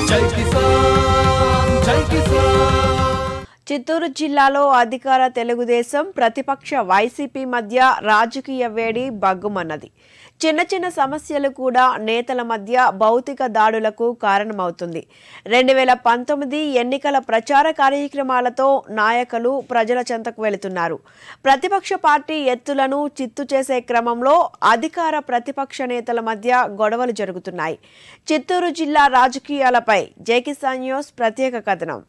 జై కిసాన్ జై కిసాన్ చిత్తూరు జిల్లాలో అధికార తెలుగుదేశం ప్రతిపక్ష వైసీపీ మధ్య రాజకీయ వేడి బగ్గుమన్నది చిన్న చిన్న సమస్యలు కూడా నేతల మధ్య భౌతిక దాడులకు కారణమవుతుంది రెండు వేల పంతొమ్మిది ఎన్నికల ప్రచార కార్యక్రమాలతో నాయకులు ప్రజల చెంతకు వెళుతున్నారు ప్రతిపక్ష పార్టీ ఎత్తులను చిత్తు చేసే క్రమంలో అధికార ప్రతిపక్ష నేతల మధ్య గొడవలు జరుగుతున్నాయి చిత్తూరు జిల్లా రాజకీయాలపై జేకిసాన్ న్యూస్ ప్రత్యేక కథనం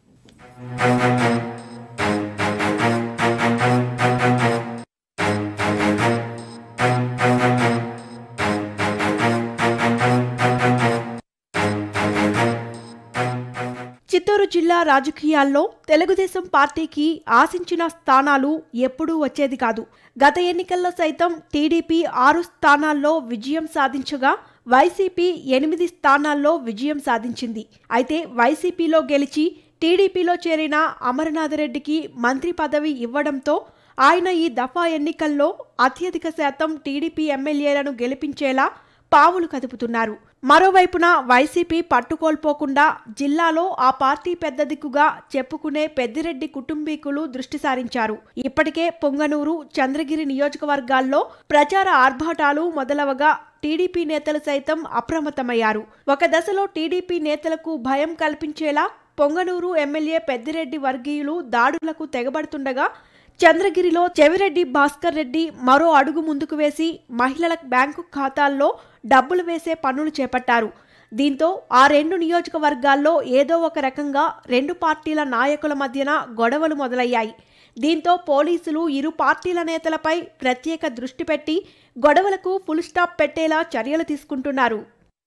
చిత్తూరు జిల్లా రాజకీయాల్లో తెలుగుదేశం పార్టీకి ఆశించిన స్థానాలు ఎప్పుడూ వచ్చేది కాదు గత ఎన్నికల్లో సైతం టీడీపీ ఆరు స్థానాల్లో విజయం సాధించగా వైసీపీ ఎనిమిది స్థానాల్లో విజయం సాధించింది అయితే వైసీపీలో గెలిచి టీడీపీలో చేరిన అమరనాథరెడ్డికి మంత్రి పదవి ఇవ్వడంతో ఆయన ఈ దఫా ఎన్నికల్లో అత్యధిక శాతం టీడీపీ ఎమ్మెల్యేలను గెలిపించేలా పావులు కదుపుతున్నారు మరోవైపున వైసీపీ పట్టుకోల్పోకుండా జిల్లాలో ఆ పార్టీ పెద్ద దిక్కుగా చెప్పుకునే పెద్దిరెడ్డి కుటుంబీకులు దృష్టి సారించారు ఇప్పటికే పొంగనూరు చంద్రగిరి నియోజకవర్గాల్లో ప్రచార ఆర్భాటాలు మొదలవగా టీడీపీ నేతలు సైతం అప్రమత్తమయ్యారు ఒక దశలో టీడీపీ నేతలకు భయం కల్పించేలా పొంగనూరు ఎమ్మెల్యే పెద్దిరెడ్డి వర్గీయులు దాడులకు తెగబడుతుండగా చంద్రగిరిలో చెవిరెడ్డి భాస్కర్ రెడ్డి మరో అడుగు ముందుకు వేసి మహిళల బ్యాంకు ఖాతాల్లో డబ్బులు వేసే పనులు చేపట్టారు దీంతో ఆ రెండు నియోజకవర్గాల్లో ఏదో ఒక రకంగా రెండు పార్టీల నాయకుల మధ్యన గొడవలు మొదలయ్యాయి దీంతో పోలీసులు ఇరు పార్టీల నేతలపై ప్రత్యేక దృష్టి పెట్టి గొడవలకు ఫుల్ స్టాప్ పెట్టేలా చర్యలు తీసుకుంటున్నారు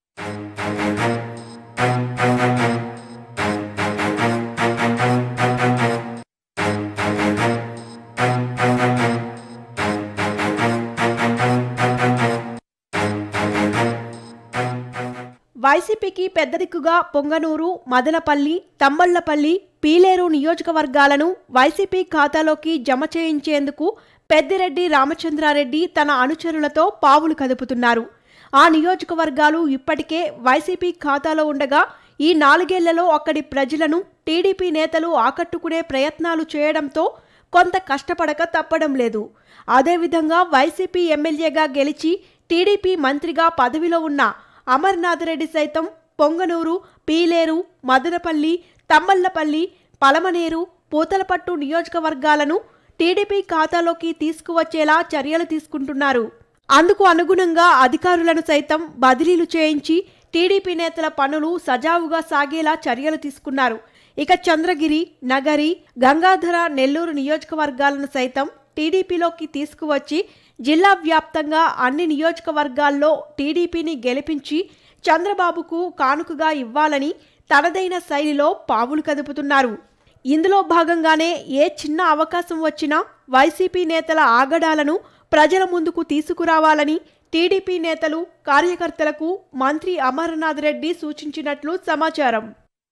వైసీపీకి పెద్ద దిక్కుగా పొంగనూరు మదనపల్లి తమ్మళ్లపల్లి పీలేరు నియోజకవర్గాలను వైసీపీ ఖాతాలోకి జమ చేయించేందుకు పెద్దిరెడ్డి రామచంద్రారెడ్డి తన అనుచరులతో పావులు కదుపుతున్నారు ఆ నియోజకవర్గాలు ఇప్పటికే వైసీపీ ఖాతాలో ఉండగా ఈ నాలుగేళ్లలో అక్కడి ప్రజలను టీడీపీ నేతలు ఆకట్టుకునే ప్రయత్నాలు చేయడంతో కొంత కష్టపడక తప్పడం లేదు అదేవిధంగా వైసీపీ ఎమ్మెల్యేగా గెలిచి టీడీపీ మంత్రిగా పదవిలో ఉన్న అమర్నాథరెడ్డి సైతం పొంగనూరు పీలేరు మదనపల్లి తమ్మల్లపల్లి పలమనేరు పూతలపట్టు నియోజకవర్గాలను టీడీపీ ఖాతాలోకి తీసుకువచ్చేలా చర్యలు తీసుకుంటున్నారు అందుకు అనుగుణంగా అధికారులను సైతం బదిలీలు చేయించి టీడీపీ నేతల పనులు సజావుగా సాగేలా చర్యలు తీసుకున్నారు ఇక చంద్రగిరి నగరి గంగాధర నెల్లూరు నియోజకవర్గాలను సైతం టీడీపీలోకి తీసుకువచ్చి జిల్లా వ్యాప్తంగా అన్ని నియోజకవర్గాల్లో టీడీపీని గెలిపించి చంద్రబాబుకు కానుకగా ఇవ్వాలని తనదైన శైలిలో పావులు కదుపుతున్నారు ఇందులో భాగంగానే ఏ చిన్న అవకాశం వచ్చినా వైసీపీ నేతల ఆగడాలను ప్రజల ముందుకు తీసుకురావాలని టీడీపీ నేతలు కార్యకర్తలకు మంత్రి అమర్నాథ్ రెడ్డి సూచించినట్లు సమాచారం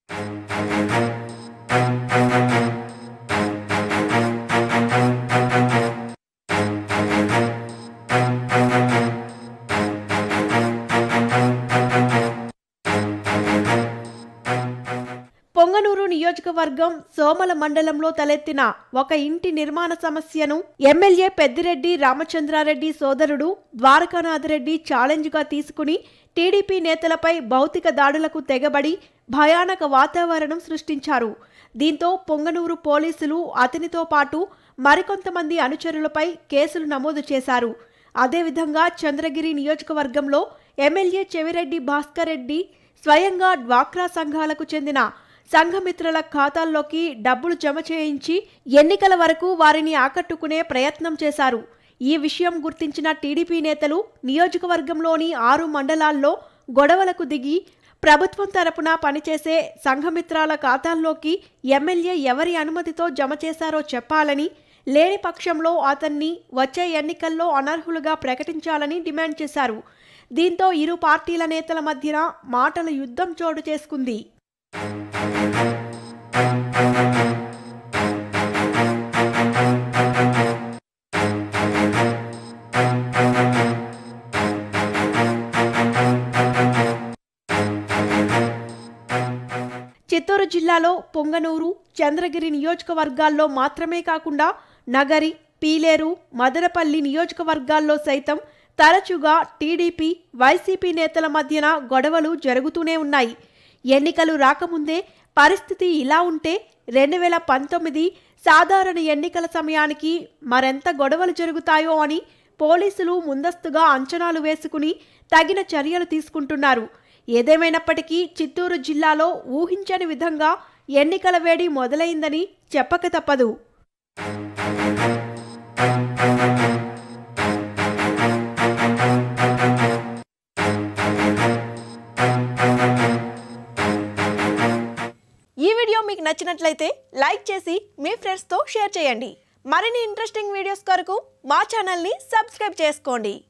పొంగనూరు నియోజకవర్గం సోమల మండలంలో తలెత్తిన ఒక ఇంటి నిర్మాణ సమస్యను ఎమ్మెల్యే పెద్దిరెడ్డి రామచంద్రారెడ్డి సోదరుడు ద్వారకానాథరెడ్డి ఛాలెంజ్గా తీసుకుని టీడీపీ నేతలపై భౌతిక దాడులకు తెగబడి భయానక వాతావరణం సృష్టించారు దీంతో పొంగనూరు పోలీసులు అతనితో పాటు మరికొంతమంది అనుచరులపై కేసులు నమోదు చేశారు అదేవిధంగా చంద్రగిరి నియోజకవర్గంలో ఎమ్మెల్యే చెవిరెడ్డి భాస్కర్ రెడ్డి స్వయంగా డ్వాక్రా సంఘాలకు చెందిన సంఘమిత్రుల ఖాతాల్లోకి డబ్బులు జమ చేయించి ఎన్నికల వరకు వారిని ఆకట్టుకునే ప్రయత్నం చేశారు ఈ విషయం గుర్తించిన టీడీపీ నేతలు నియోజకవర్గంలోని ఆరు మండలాల్లో గొడవలకు దిగి ప్రభుత్వం తరపున పనిచేసే సంఘమిత్రాల ఖాతాల్లోకి ఎమ్మెల్యే ఎవరి అనుమతితో జమ చేశారో చెప్పాలని లేని పక్షంలో అతన్ని వచ్చే ఎన్నికల్లో అనర్హులుగా ప్రకటించాలని డిమాండ్ చేశారు దీంతో ఇరు పార్టీల నేతల మధ్యన మాటల యుద్ధం చోటు చేసుకుంది చిత్తూరు జిల్లాలో పొంగనూరు చంద్రగిరి నియోజకవర్గాల్లో మాత్రమే కాకుండా నగరి పీలేరు మదనపల్లి నియోజకవర్గాల్లో సైతం తరచుగా టీడీపీ వైసీపీ నేతల మధ్యన గొడవలు జరుగుతూనే ఉన్నాయి ఎన్నికలు రాకముందే పరిస్థితి ఇలా ఉంటే రెండు వేల పంతొమ్మిది సాధారణ ఎన్నికల సమయానికి మరెంత గొడవలు జరుగుతాయో అని పోలీసులు ముందస్తుగా అంచనాలు వేసుకుని తగిన చర్యలు తీసుకుంటున్నారు ఏదేమైనప్పటికీ చిత్తూరు జిల్లాలో ఊహించని విధంగా ఎన్నికల వేడి మొదలైందని చెప్పక తప్పదు ఈ వీడియో మీకు నచ్చినట్లయితే లైక్ చేసి మీ ఫ్రెండ్స్తో షేర్ చేయండి మరిన్ని ఇంట్రెస్టింగ్ వీడియోస్ కొరకు మా ఛానల్ని సబ్స్క్రైబ్ చేసుకోండి